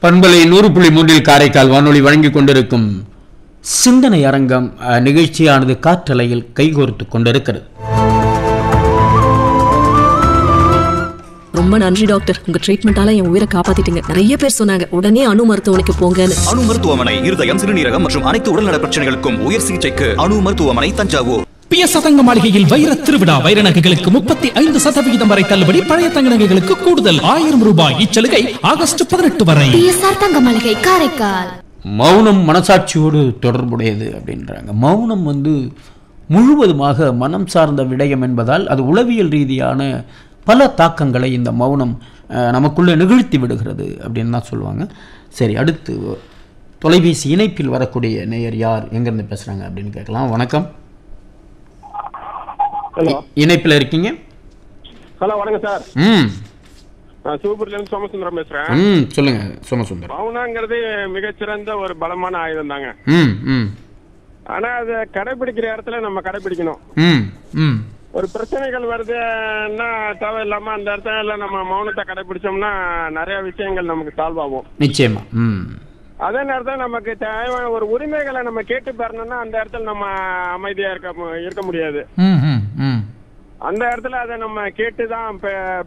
பண்பலை நூறு புள்ளி மூன்றில் காரைக்கால் வானொலி வழங்கிக் கொண்டிருக்கும் சிந்தனை அரங்கம் அஹ், நிகழ்ச்சியானது காற்றலையில் கைகோர்த்து கொண்டிருக்கிறது ரொம்ப நன்றி டாக்டர் உங்க ட்ரீட்மெண்டால என் உயிரை காப்பாத்திட்டீங்க நிறைய பேர் சொன்னாங்க உடனே அணு மருத்துவமனைக்கு போங்கன்னு அணு மருத்துவமனை இருதயம் சிறுநீரகம் மற்றும் அனைத்து உடல்நல பிரச்சனைகளுக்கும் உயர் சிகிச்சைக்கு அணு மருத்துவமனை தஞ்சாவூர் பிய சதங்க மாளிகையில் வைர திருவிழா வைர நகைகளுக்கு முப்பத்தி ஐந்து சதவிகிதம் வரை தள்ளுபடி பழைய தங்க நகைகளுக்கு கூடுதல் ஆயிரம் ரூபாய் இச்சலுகை ஆகஸ்ட் பதினெட்டு வரை பிஎஸ்ஆர் தங்க மளிகை காரைக்கால் மௌனம் மனசாட்சியோடு தொடர்புடையது அப்படின்றாங்க மௌனம் வந்து முழுவதுமாக மனம் சார்ந்த விடயம் என்பதால் அது உளவியல் ரீதியான பல தாக்கங்களை இந்த மௌனம் அஹ், நமக்குள்ளே நிகழ்த்தி விடுகிறது அப்படின்னு தான் சொல்லுவாங்க சரி அடுத்து தொலைபேசி இணைப்பில் வரக்கூடிய நேயர் யார் எங்கேருந்து பேசுகிறாங்க அப்படின்னு கேட்கலாம் வணக்கம் ஹலோ இணைப்பில் இருக்கீங்க ஹலோ வணக்கம் சார் ம் நான் சிவபுரில இருந்து சோமசுந்தரம் பேசுறேன் ம் சொல்லுங்க சோமசுந்தரம் மௌனங்கிறது மிகச்சிறந்த ஒரு பலமான ஆயுதம் தாங்க ம் ம் ஆனா அதை கடைபிடிக்கிற இடத்துல நம்ம கடைபிடிக்கணும் ம் ம் ஒரு பிரச்சனைகள் வருதுன்னா தேவையில்லாம அந்த இடத்துல நம்ம மௌனத்தை கடைபிடிச்சோம்னா நிறைய விஷயங்கள் நமக்கு சால்வ் ஆகும் நிச்சயமா ம் அதே நேரத்தில் நமக்கு தேவையான ஒரு உரிமைகளை நம்ம கேட்டு பெறணும்னா அந்த இடத்துல நம்ம அமைதியா இருக்க மு- இருக்க முடியாது ம் ம் ம் அந்த இடத்துல அதை நம்ம கேட்டு தான்